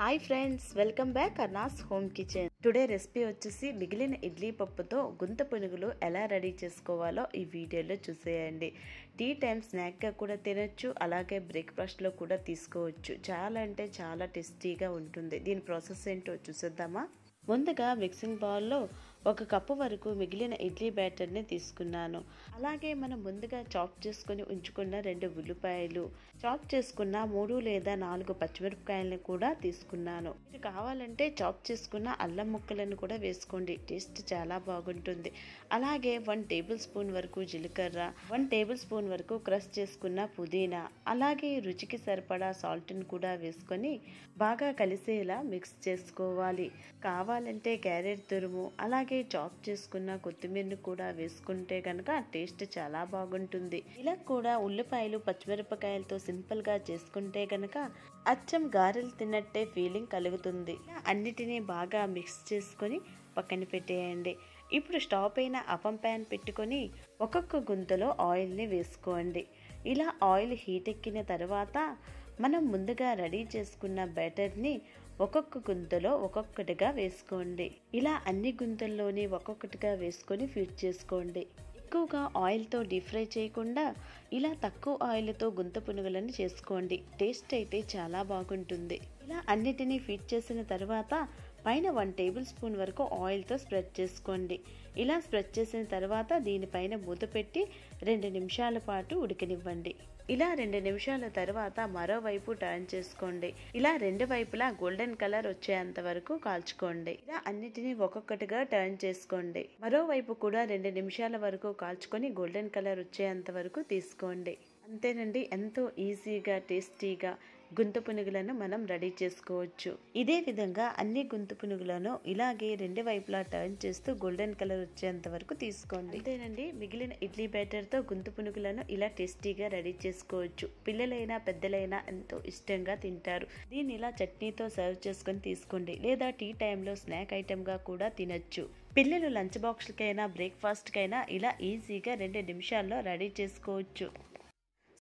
hi friends welcome back Arna's home kitchen today recipe వచ్చేసి మిగిలిన ఇడ్లీ పప్పుతో గుంత పునుగులు ఎలా రెడీ చేసుకోవాలో ఈ వీడియోలో చూసేయండి టీ టైం స్నాక్గా కూడా తినొచ్చు అలాగే బ్రేక్ఫాస్ట్లో కూడా తీసుకోవచ్చు చాలా అంటే చాలా టేస్టీగా ఉంటుంది దీని ప్రాసెస్ ఏంటో చూసేద్దామా ముందుగా మిక్సింగ్ బౌల్లో ఒక కప్పు వరకు మిగిలిన ఇడ్లీ బ్యాటర్ని తీసుకున్నాను అలాగే మనం ముందుగా చాప్ చేసుకొని ఉంచుకున్న రెండు ఉల్లిపాయలు చాప్ చేసుకున్న మూడు లేదా నాలుగు పచ్చిమిరపకాయలను కూడా తీసుకున్నాను మీరు కావాలంటే చాప్ చేసుకున్న అల్లం ముక్కలను కూడా వేసుకోండి టేస్ట్ చాలా బాగుంటుంది అలాగే వన్ టేబుల్ స్పూన్ వరకు జీలకర్ర వన్ టేబుల్ స్పూన్ వరకు క్రష్ చేసుకున్న పుదీనా అలాగే రుచికి సరిపడా సాల్ట్ని కూడా వేసుకొని బాగా కలిసేలా మిక్స్ చేసుకోవాలి కావాలంటే క్యారెట్ తురుము అలాగే చాప్ చేసుకున్న కొత్తిమీరని కూడా వేసుకుంటే కనుక టేస్ట్ చాలా బాగుంటుంది ఇలా కూడా ఉల్లిపాయలు పచ్చిమిరపకాయలతో సింపుల్ గా చేసుకుంటే కనుక అచ్చం గారెలు తిన్నట్టే ఫీలింగ్ కలుగుతుంది అన్నిటినీ బాగా మిక్స్ చేసుకొని పక్కన పెట్టేయండి ఇప్పుడు స్టవ్ పైన అపం ప్యాన్ పెట్టుకొని ఒక్కొక్క గుంతలో ఆయిల్ని వేసుకోండి ఇలా ఆయిల్ హీట్ ఎక్కిన తర్వాత మనం ముందుగా రెడీ చేసుకున్న బ్యాటర్ని ఒక్కొక్క గుంతలో ఒక్కొక్కటిగా వేసుకోండి ఇలా అన్ని గుంతల్లోని ఒక్కొక్కటిగా వేసుకొని ఫీడ్ చేసుకోండి ఎక్కువగా ఆయిల్తో డీప్ ఫ్రై చేయకుండా ఇలా తక్కువ ఆయిల్తో గుంత పునుగులను చేసుకోండి టేస్ట్ అయితే చాలా బాగుంటుంది ఇలా అన్నిటినీ ఫీడ్ చేసిన తర్వాత పైన వన్ టేబుల్ స్పూన్ వరకు ఆయిల్తో స్ప్రెడ్ చేసుకోండి ఇలా స్ప్రెడ్ చేసిన తర్వాత దీనిపైన మూత పెట్టి రెండు నిమిషాల పాటు ఉడికనివ్వండి ఇలా రెండు నిమిషాల తర్వాత మరోవైపు టర్న్ చేసుకోండి ఇలా రెండు వైపులా గోల్డెన్ కలర్ వచ్చేంత వరకు కాల్చుకోండి ఇలా అన్నిటినీ ఒక్కొక్కటిగా టర్న్ చేసుకోండి మరోవైపు కూడా రెండు నిమిషాల వరకు కాల్చుకొని గోల్డెన్ కలర్ వచ్చేంత వరకు తీసుకోండి అంతేనండి ఎంతో ఈజీగా టేస్టీగా గుంత పునుగులను మనం రెడీ చేసుకోవచ్చు ఇదే విధంగా అన్ని గుంత పునుగులను ఇలాగే రెండు వైపులా టర్న్ చేస్తూ గోల్డెన్ కలర్ వచ్చేంత వరకు తీసుకోండి అంతేనండి మిగిలిన ఇడ్లీ బ్యాటర్తో గుంత పునుగులను ఇలా టేస్టీగా రెడీ చేసుకోవచ్చు పిల్లలైనా పెద్దలైనా ఎంతో ఇష్టంగా తింటారు దీన్ని ఇలా చట్నీతో సర్వ్ చేసుకొని తీసుకోండి లేదా టీ టైంలో స్నాక్ ఐటెంగా కూడా తినచ్చు పిల్లలు లంచ్ బాక్స్కైనా బ్రేక్ఫాస్ట్కైనా ఇలా ఈజీగా రెండు నిమిషాల్లో రెడీ చేసుకోవచ్చు